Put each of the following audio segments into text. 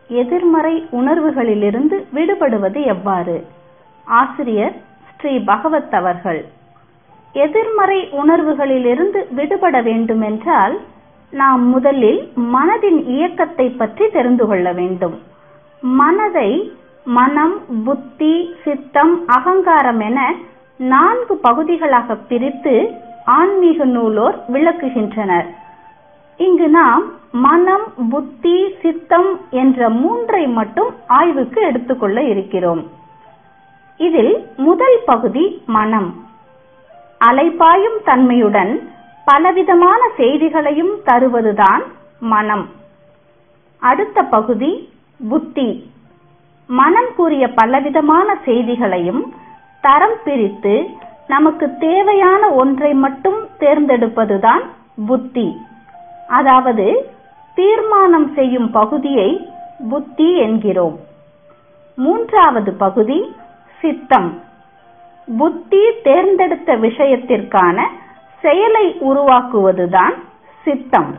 எதிர்மறை உணர்வுகளிலிருந்து விடுபடுவது எவ்வாறு ஆசிரியர் ஸ்ரீ பகவத் அவர்கள் எதிர்மறை உணர்வுகளிலிருந்து விடுபட வேண்டுமென்றால் நாம் முதலில் மனதின் இயக்கத்தை பற்றி தெரிந்து கொள்ள வேண்டும் மனதை மனம் புத்தி சித்தம் அகங்காரம் என நான்கு பகுதிகளாக பிரித்து ஆன்மீக நூலோர் விளக்குகின்றனர் இங்கு நாம் மனம் புத்தி சித்தம் என்ற மூன்றை மட்டும் ஆய்வுக்கு எடுத்துக்கொள்ள இருக்கிறோம் இதில் முதல் பகுதி மனம் அலைபாயும் தன்மையுடன் பலவிதமான செய்திகளையும் தருவதுதான் மனம் அடுத்த பகுதி புத்தி மனம் கூறிய பலவிதமான செய்திகளையும் தரம் பிரித்து நமக்கு தேவையான ஒன்றை மட்டும் தேர்ந்தெடுப்பதுதான் புத்தி அதாவது தீர்மானம் செய்யும் பகுதியை புத்தி என்கிறோம் மூன்றாவது பகுதி சித்தம் புத்தி தேர்ந்தெடுத்த விஷயத்திற்கான செயலை உருவாக்குவதுதான் சித்தம்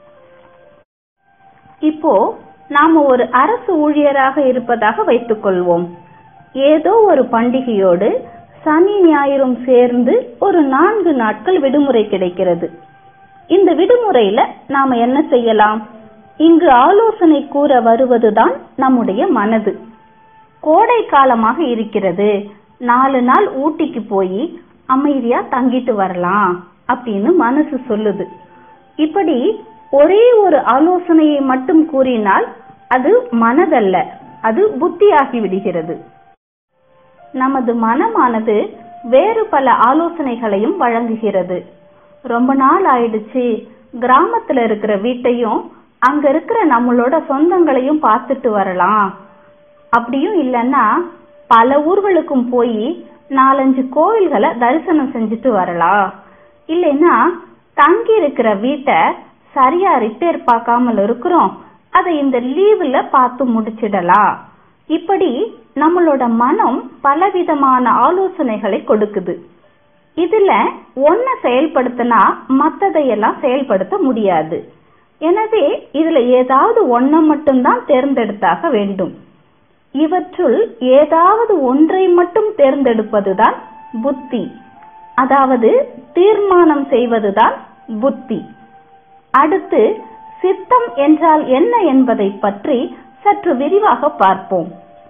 இப்போ நாம ஒரு அரசு ஊழியராக இருப்பதாக வைத்துக்கொள்வோம் ஏதோ ஒரு பண்டிகையோடு சனி ஞாயிறும் சேர்ந்து ஒரு நான்கு நாட்கள் விடுமுறை கிடைக்கிறது இந்த விடுமுறையில நாம என்ன செய்யலாம் இங்கு ஆலோசனை கூற வருவதுதான் நம்முடைய மனது கோடை காலமாக இருக்கிறது நாலு நாள் ஊட்டிக்கு போய் அமைதியா தங்கிட்டு வரலாம் அப்படின்னு மனசு சொல்லுது இப்படி ஒரே ஒரு ஆலோசனையை மட்டும் கூறினால் அது மனதல்ல அது புத்தியாகி விடுகிறது நமது மனமானது வேறு பல ஆலோசனைகளையும் வழங்குகிறது ரொம்ப நாள் ஆயிடுச்சு கிராமத்துல இருக்கிற வீட்டையும் அங்க இருக்கிற நம்மளோட சொந்தங்களையும் பார்த்துட்டு வரலாம் அப்படியும் இல்லைன்னா பல ஊர்களுக்கும் போய் நாலஞ்சு கோவில்களை தரிசனம் செஞ்சுட்டு வரலாம் இல்லைன்னா தங்கி இருக்கிற வீட்டை சரியா ரிப்பேர் பார்க்காமல் இருக்கிறோம் அதை இந்த லீவுல பார்த்து முடிச்சிடலாம் இப்படி நம்மளோட மனம் பலவிதமான ஆலோசனைகளை கொடுக்குது இதுல ஒன்ன செயல்படுத்தினா மத்ததையெல்லாம் செயல்படுத்த முடியாது எனவே இதுல ஏதாவது ஒன்ன மட்டும்தான் தேர்ந்தெடுத்தாக வேண்டும் இவற்றுள் ஏதாவது ஒன்றை மட்டும் தேர்ந்தெடுப்பதுதான் புத்தி அதாவது தீர்மானம் செய்வதுதான் புத்தி அடுத்து சித்தம் என்றால் என்ன என்பதை பற்றி சற்று விரிவாக பார்ப்போம்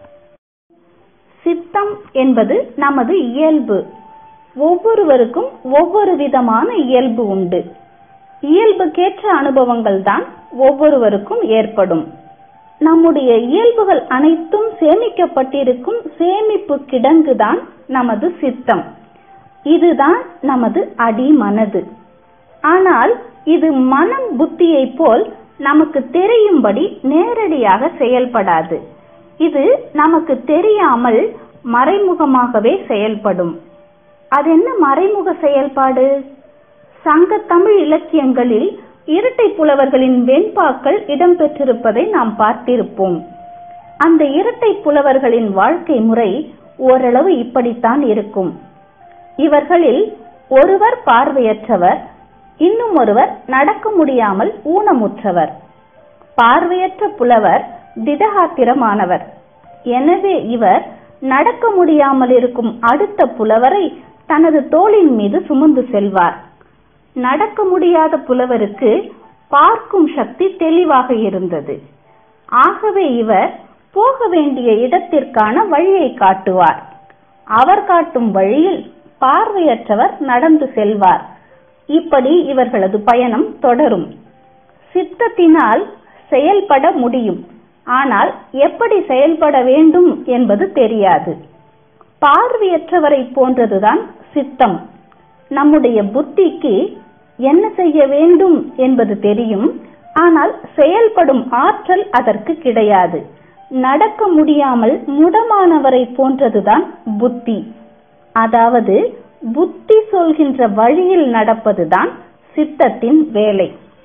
சித்தம் என்பது நமது இயல்பு ஒவ்வொருவருக்கும் ஒவ்வொரு விதமான இயல்பு உண்டு இயல்புக்கேற்ற அனுபவங்கள் தான் ஒவ்வொருவருக்கும் ஏற்படும் நம்முடைய இயல்புகள் அனைத்தும் சேமிக்கப்பட்டிருக்கும் சேமிப்பு கிடங்குதான் நமது சித்தம் இதுதான் நமது அடி மனது ஆனால் இது மனம் புத்தியை போல் நமக்கு தெரியும்படி நேரடியாக செயல்படாது இது நமக்கு தெரியாமல் மறைமுகமாகவே செயல்படும் அது என்ன மறைமுக செயல்பாடு சங்க தமிழ் இலக்கியங்களில் இரட்டை புலவர்களின் வெண்பாக்கள் இடம்பெற்றிருப்பதை நாம் பார்த்திருப்போம் அந்த இரட்டை புலவர்களின் வாழ்க்கை முறை ஓரளவு இப்படித்தான் இருக்கும் இவர்களில் ஒருவர் பார்வையற்றவர் இன்னும் ஒருவர் நடக்க முடியாமல் ஊனமுற்றவர் பார்வையற்ற புலவர் திடகாத்திரமானவர் எனவே இவர் நடக்க முடியாமல் இருக்கும் அடுத்த புலவரை தனது தோளின் மீது சுமந்து செல்வார் நடக்க முடியாத புலவருக்கு பார்க்கும் சக்தி தெளிவாக இருந்தது ஆகவே இவர் போக வேண்டிய இடத்திற்கான வழியை காட்டுவார் அவர் காட்டும் வழியில் பார்வையற்றவர் நடந்து செல்வார் இப்படி இவர்களது பயணம் தொடரும் சித்தத்தினால் செயல்பட முடியும் ஆனால் எப்படி செயல்பட வேண்டும் என்பது தெரியாது பார்வையற்றவரை போன்றதுதான் சித்தம் நம்முடைய புத்திக்கு என்ன செய்ய வேண்டும் என்பது தெரியும் ஆனால் செயல்படும் ஆற்றல் அதற்கு கிடையாது நடக்க முடியாமல் முடமானவரை போன்றதுதான் புத்தி அதாவது புத்தி சொல்கின்ற வழியில் நடப்பதுதான் சித்தத்தின் வேலை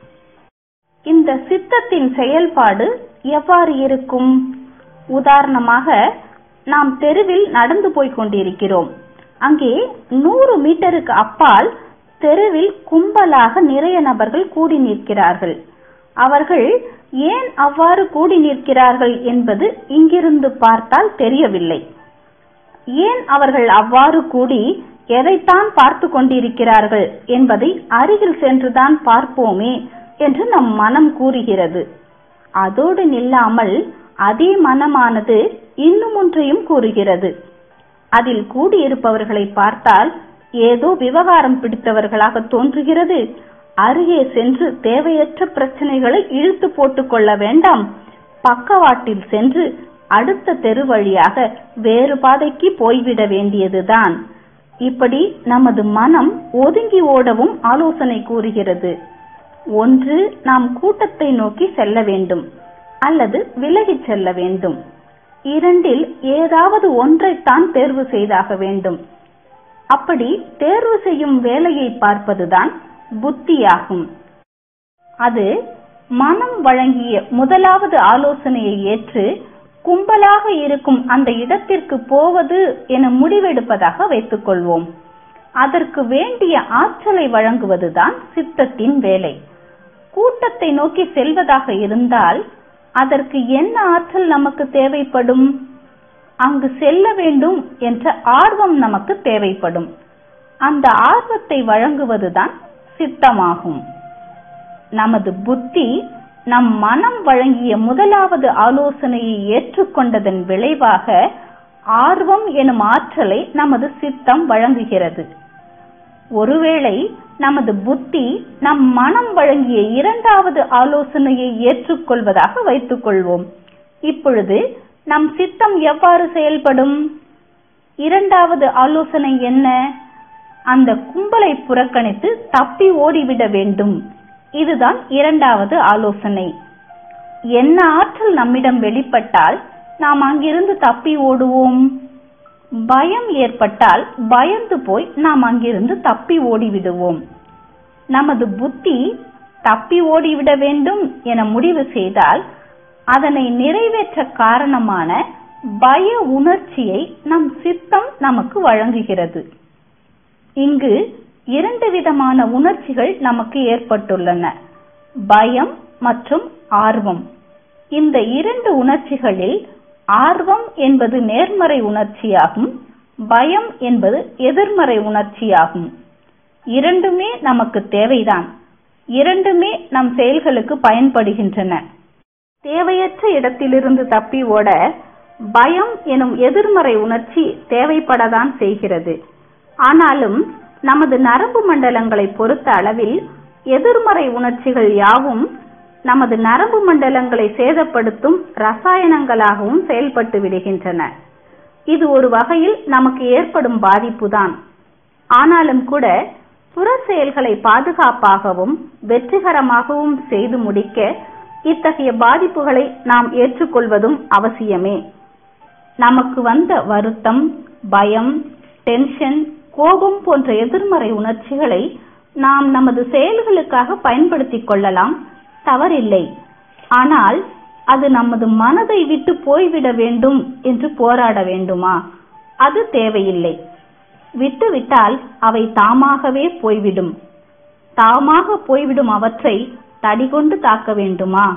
இந்த சித்தத்தின் செயல்பாடு எவ்வாறு இருக்கும் உதாரணமாக நாம் தெருவில் நடந்து போய் கொண்டிருக்கிறோம் அங்கே நூறு மீட்டருக்கு அப்பால் தெருவில் கும்பலாக நிறைய நபர்கள் கூடி நிற்கிறார்கள் அவர்கள் ஏன் அவ்வாறு கூடி நிற்கிறார்கள் என்பது இங்கிருந்து பார்த்தால் தெரியவில்லை ஏன் அவர்கள் அவ்வாறு கூடி எதைத்தான் பார்த்து கொண்டிருக்கிறார்கள் என்பதை அருகில் சென்றுதான் பார்ப்போமே என்று நம் மனம் கூறுகிறது அதோடு நில்லாமல் அதே மனமானது இன்னும் ஒன்றையும் கூறுகிறது அதில் கூடியிருப்பவர்களை பார்த்தால் ஏதோ விவகாரம் பிடித்தவர்களாக தோன்றுகிறது அருகே சென்று தேவையற்ற பிரச்சனைகளை இழுத்து போட்டுக் கொள்ள வேண்டாம் பக்கவாட்டில் சென்று அடுத்த தெரு வழியாக வேறு பாதைக்கு போய்விட வேண்டியதுதான் இப்படி நமது மனம் ஒதுங்கி ஓடவும் ஆலோசனை கூறுகிறது ஒன்று நாம் கூட்டத்தை நோக்கி செல்ல வேண்டும் அல்லது விலகிச் செல்ல வேண்டும் இரண்டில் ஏதாவது ஒன்றைத்தான் தேர்வு செய்தாக வேண்டும் அப்படி தேர்வு செய்யும் வேலையை பார்ப்பதுதான் புத்தியாகும் அது மனம் வழங்கிய முதலாவது ஆலோசனையை ஏற்று கும்பலாக இருக்கும் அந்த இடத்திற்கு போவது என முடிவெடுப்பதாக வைத்துக் கொள்வோம் அதற்கு வேண்டிய ஆற்றலை வழங்குவதுதான் சித்தத்தின் வேலை கூட்டத்தை நோக்கி செல்வதாக இருந்தால் அதற்கு என்ன ஆற்றல் நமக்கு தேவைப்படும் அங்கு செல்ல வேண்டும் என்ற ஆர்வம் நமக்கு தேவைப்படும் அந்த ஆர்வத்தை வழங்குவதுதான் சித்தமாகும் நமது புத்தி நம் மனம் வழங்கிய முதலாவது ஆலோசனையை ஏற்றுக்கொண்டதன் விளைவாக ஆர்வம் எனும் ஆற்றலை நமது சித்தம் வழங்குகிறது ஒருவேளை நமது புத்தி நம் மனம் வழங்கிய இரண்டாவது ஆலோசனையை ஏற்றுக்கொள்வதாக வைத்துக் கொள்வோம் இப்பொழுது நம் சித்தம் எவ்வாறு செயல்படும் இரண்டாவது ஆலோசனை என்ன அந்த கும்பலை புறக்கணித்து தப்பி ஓடிவிட வேண்டும் இதுதான் இரண்டாவது ஆலோசனை என்ன ஆற்றல் நம்மிடம் வெளிப்பட்டால் நாம் அங்கிருந்து தப்பி ஓடுவோம் பயம் ஏற்பட்டால் பயந்து போய் நாம் அங்கிருந்து தப்பி ஓடிவிடுவோம் நமது புத்தி தப்பி ஓடிவிட வேண்டும் என முடிவு செய்தால் அதனை நிறைவேற்ற காரணமான பய உணர்ச்சியை நம் சித்தம் நமக்கு வழங்குகிறது இங்கு இரண்டு விதமான உணர்ச்சிகள் நமக்கு ஏற்பட்டுள்ளன பயம் மற்றும் ஆர்வம் இந்த இரண்டு உணர்ச்சிகளில் ஆர்வம் என்பது நேர்மறை உணர்ச்சியாகும் பயம் என்பது எதிர்மறை உணர்ச்சியாகும் இரண்டுமே நமக்கு தேவைதான் இரண்டுமே நம் செயல்களுக்கு பயன்படுகின்றன தேவையற்ற இடத்திலிருந்து தப்பி ஓட பயம் எனும் எதிர்மறை உணர்ச்சி தேவைப்படத்தான் செய்கிறது ஆனாலும் நமது நரம்பு மண்டலங்களை பொறுத்த அளவில் எதிர்மறை உணர்ச்சிகள் யாவும் நமது நரம்பு மண்டலங்களை சேதப்படுத்தும் ரசாயனங்களாகவும் செயல்பட்டு விடுகின்றன இது ஒரு வகையில் நமக்கு ஏற்படும் பாதிப்புதான் ஆனாலும் கூட புற செயல்களை பாதுகாப்பாகவும் வெற்றிகரமாகவும் செய்து முடிக்க இத்தகைய பாதிப்புகளை நாம் ஏற்றுக்கொள்வதும் அவசியமே நமக்கு வந்த வருத்தம் பயம் டென்ஷன் கோபம் போன்ற எதிர்மறை உணர்ச்சிகளை நாம் நமது செயல்களுக்காக பயன்படுத்திக் கொள்ளலாம் தவறில்லை ஆனால் அது நமது மனதை விட்டு போய்விட வேண்டும் என்று போராட வேண்டுமா அது தேவையில்லை விட்டுவிட்டால் அவை தாமாகவே போய்விடும் தாமாக போய்விடும் அவற்றை தடிகொண்டு தாக்க வேண்டுமா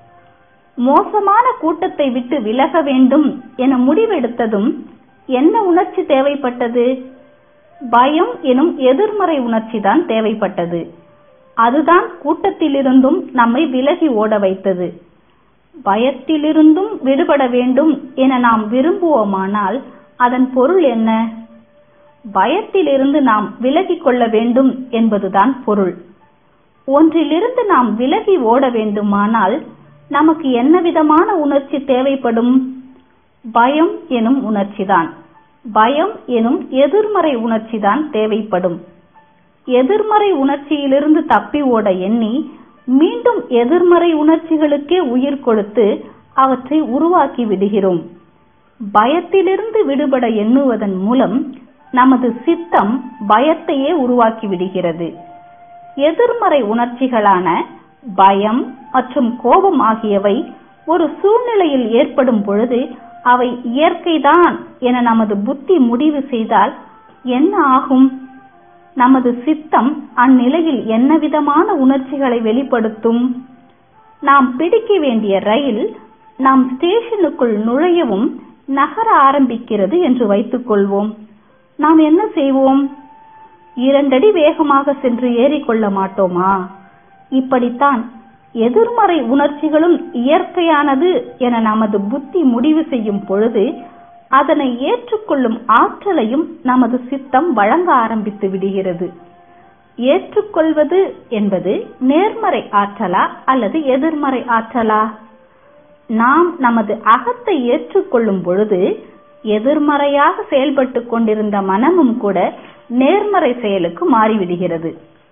மோசமான கூட்டத்தை விட்டு விலக வேண்டும் என முடிவெடுத்ததும் என்ன உணர்ச்சி தேவைப்பட்டது பயம் எனும் எதிர்மறை உணர்ச்சி தான் தேவைப்பட்டது அதுதான் கூட்டத்திலிருந்தும் நம்மை விலகி ஓட வைத்தது பயத்திலிருந்தும் விடுபட வேண்டும் என நாம் விரும்புவோமானால் அதன் பொருள் என்ன பயத்திலிருந்து நாம் விலகிக் கொள்ள வேண்டும் என்பதுதான் பொருள் ஒன்றிலிருந்து நாம் விலகி ஓட வேண்டுமானால் நமக்கு என்ன விதமான உணர்ச்சி தேவைப்படும் பயம் எனும் உணர்ச்சிதான் பயம் எனும் எதிர்மறை உணர்ச்சிதான் தேவைப்படும் எதிர்மறை உணர்ச்சியிலிருந்து தப்பி ஓட எண்ணி மீண்டும் எதிர்மறை உணர்ச்சிகளுக்கே உயிர் கொடுத்து அவற்றை உருவாக்கி விடுகிறோம் பயத்திலிருந்து விடுபட எண்ணுவதன் மூலம் நமது சித்தம் பயத்தையே உருவாக்கி விடுகிறது எதிர்மறை உணர்ச்சிகளான பயம் மற்றும் கோபம் ஆகியவை ஒரு சூழ்நிலையில் ஏற்படும் பொழுது அவை இயற்கைதான் என நமது புத்தி முடிவு செய்தால் என்ன ஆகும் நமது சித்தம் அந்நிலையில் என்ன விதமான உணர்ச்சிகளை வெளிப்படுத்தும் நாம் பிடிக்க வேண்டிய ரயில் நாம் ஸ்டேஷனுக்குள் நுழையவும் நகர ஆரம்பிக்கிறது என்று வைத்துக் கொள்வோம் நாம் என்ன செய்வோம் இரண்டடி வேகமாக சென்று ஏறிக்கொள்ள மாட்டோமா இப்படித்தான் எதிர்மறை உணர்ச்சிகளும் இயற்கையானது என நமது புத்தி முடிவு செய்யும் பொழுது அதனை ஏற்றுக்கொள்ளும் ஆற்றலையும் நமது சித்தம் வழங்க ஆரம்பித்து விடுகிறது ஏற்றுக்கொள்வது என்பது நேர்மறை ஆற்றலா அல்லது எதிர்மறை ஆற்றலா நாம் நமது அகத்தை ஏற்றுக்கொள்ளும் பொழுது எதிர்மறையாக செயல்பட்டு கொண்டிருந்த மனமும் கூட நேர்மறை செயலுக்கு மாறிவிடுகிறது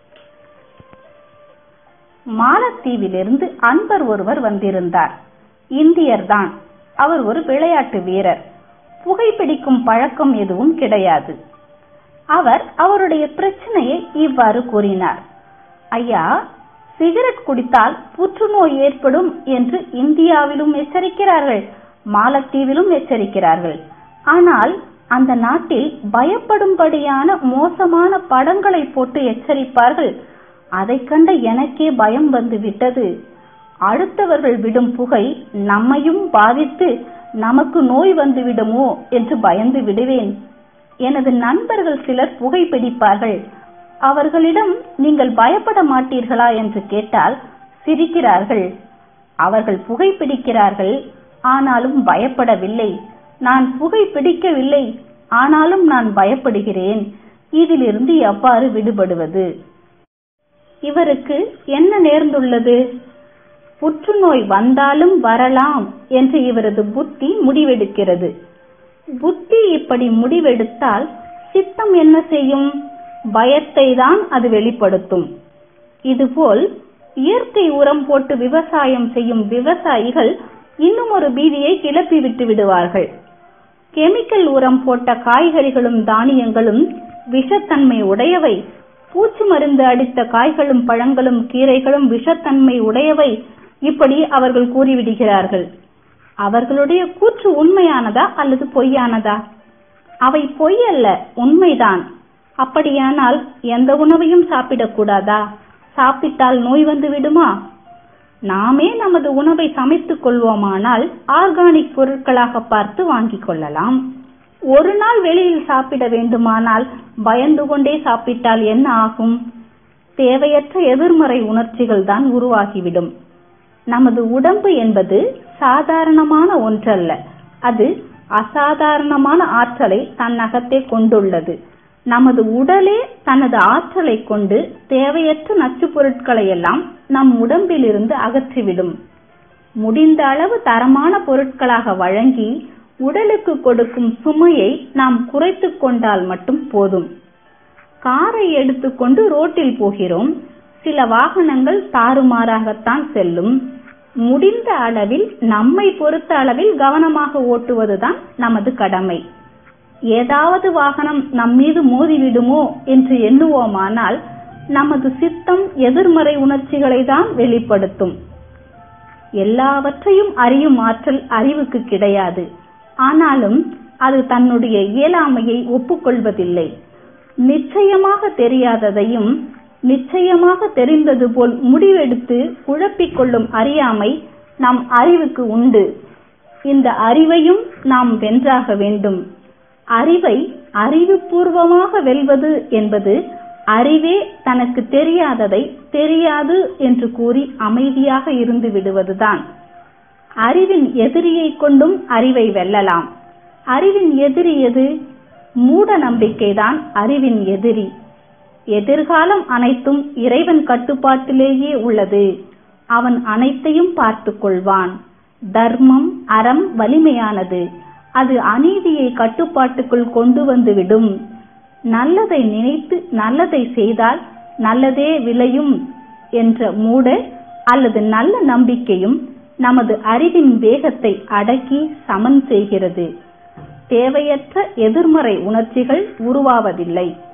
மாலத்தீவிலிருந்து அன்பர் ஒருவர் வந்திருந்தார் இந்தியர்தான் அவர் ஒரு விளையாட்டு வீரர் புகைப்பிடிக்கும் பழக்கம் எதுவும் கிடையாது அவர் அவருடைய பிரச்சனையை இவ்வாறு கூறினார் ஐயா சிகரெட் குடித்தால் புற்றுநோய் ஏற்படும் என்று இந்தியாவிலும் எச்சரிக்கிறார்கள் மாலத்தீவிலும் எச்சரிக்கிறார்கள் ஆனால் அந்த நாட்டில் பயப்படும்படியான மோசமான படங்களை போட்டு எச்சரிப்பார்கள் அதை கண்ட எனக்கே பயம் வந்து விட்டது அடுத்தவர்கள் விடும் புகை நம்மையும் பாதித்து நமக்கு நோய் வந்து விடுமோ என்று பயந்து விடுவேன் எனது நண்பர்கள் சிலர் புகைப்பிடிப்பார்கள் அவர்களிடம் நீங்கள் பயப்பட மாட்டீர்களா என்று கேட்டால் சிரிக்கிறார்கள் அவர்கள் புகைப்பிடிக்கிறார்கள் ஆனாலும் பயப்படவில்லை நான் புகை பிடிக்கவில்லை ஆனாலும் நான் பயப்படுகிறேன் இதிலிருந்து எவ்வாறு விடுபடுவது இவருக்கு என்ன நேர்ந்துள்ளது புற்றுநோய் வந்தாலும் வரலாம் என்று இவரது புத்தி முடிவெடுக்கிறது புத்தி இப்படி முடிவெடுத்தால் சித்தம் என்ன செய்யும் பயத்தை தான் அது வெளிப்படுத்தும் இதுபோல் இயற்கை உரம் போட்டு விவசாயம் செய்யும் விவசாயிகள் இன்னும் ஒரு பீதியை கிளப்பி விட்டு விடுவார்கள் கெமிக்கல் உரம் போட்ட காய்கறிகளும் தானியங்களும் விஷத்தன்மை உடையவை பூச்சி மருந்து அடித்த காய்களும் பழங்களும் கீரைகளும் விஷத்தன்மை உடையவை இப்படி அவர்கள் கூறிவிடுகிறார்கள் அவர்களுடைய கூற்று உண்மையானதா அல்லது பொய்யானதா அவை பொய் அல்ல உண்மைதான் அப்படியானால் எந்த உணவையும் சாப்பிடக்கூடாதா சாப்பிட்டால் நோய் வந்து விடுமா நாமே நமது உணவை சமைத்துக் கொள்வோமானால் ஆர்கானிக் பொருட்களாக பார்த்து வாங்கிக் கொள்ளலாம் ஒரு நாள் வெளியில் சாப்பிட வேண்டுமானால் பயந்து கொண்டே சாப்பிட்டால் என்ன ஆகும் தேவையற்ற எதிர்மறை உணர்ச்சிகள் தான் உருவாகிவிடும் நமது உடம்பு என்பது சாதாரணமான ஒன்றல்ல அது அசாதாரணமான ஆற்றலை தன்னகத்தே கொண்டுள்ளது நமது உடலே தனது ஆற்றலை கொண்டு தேவையற்ற நச்சுப் பொருட்களை எல்லாம் நம் உடம்பிலிருந்து அகற்றிவிடும் முடிந்த அளவு தரமான பொருட்களாக வழங்கி உடலுக்கு கொடுக்கும் சுமையை நாம் குறைத்துக் கொண்டால் மட்டும் போதும் காரை எடுத்துக்கொண்டு ரோட்டில் போகிறோம் சில வாகனங்கள் தாறுமாறாகத்தான் செல்லும் முடிந்த அளவில் நம்மை பொறுத்த அளவில் கவனமாக ஓட்டுவதுதான் நமது கடமை ஏதாவது வாகனம் நம் மீது மோதிவிடுமோ என்று எண்ணுவோமானால் நமது சித்தம் எதிர்மறை உணர்ச்சிகளை தான் வெளிப்படுத்தும் எல்லாவற்றையும் அறியும் ஆற்றல் அறிவுக்கு கிடையாது ஆனாலும் அது தன்னுடைய இயலாமையை ஒப்புக்கொள்வதில்லை நிச்சயமாக தெரியாததையும் நிச்சயமாக தெரிந்தது போல் முடிவெடுத்து குழப்பிக் கொள்ளும் அறியாமை நம் அறிவுக்கு உண்டு இந்த அறிவையும் நாம் வென்றாக வேண்டும் அறிவை அறிவுபூர்வமாக வெல்வது என்பது அறிவே தனக்கு தெரியாததை தெரியாது என்று கூறி அமைதியாக இருந்து விடுவதுதான் அறிவின் எதிரியை கொண்டும் அறிவை வெல்லலாம் அறிவின் எதிரி எது மூட நம்பிக்கைதான் அறிவின் எதிரி எதிர்காலம் அனைத்தும் இறைவன் கட்டுப்பாட்டிலேயே உள்ளது அவன் அனைத்தையும் பார்த்துக் கொள்வான் தர்மம் அறம் வலிமையானது அது அநீதியை கட்டுப்பாட்டுக்குள் கொண்டு வந்துவிடும் நல்லதை நினைத்து நல்லதை செய்தால் நல்லதே விளையும் என்ற மூட அல்லது நல்ல நம்பிக்கையும் நமது அறிவின் வேகத்தை அடக்கி சமன் செய்கிறது தேவையற்ற எதிர்மறை உணர்ச்சிகள் உருவாவதில்லை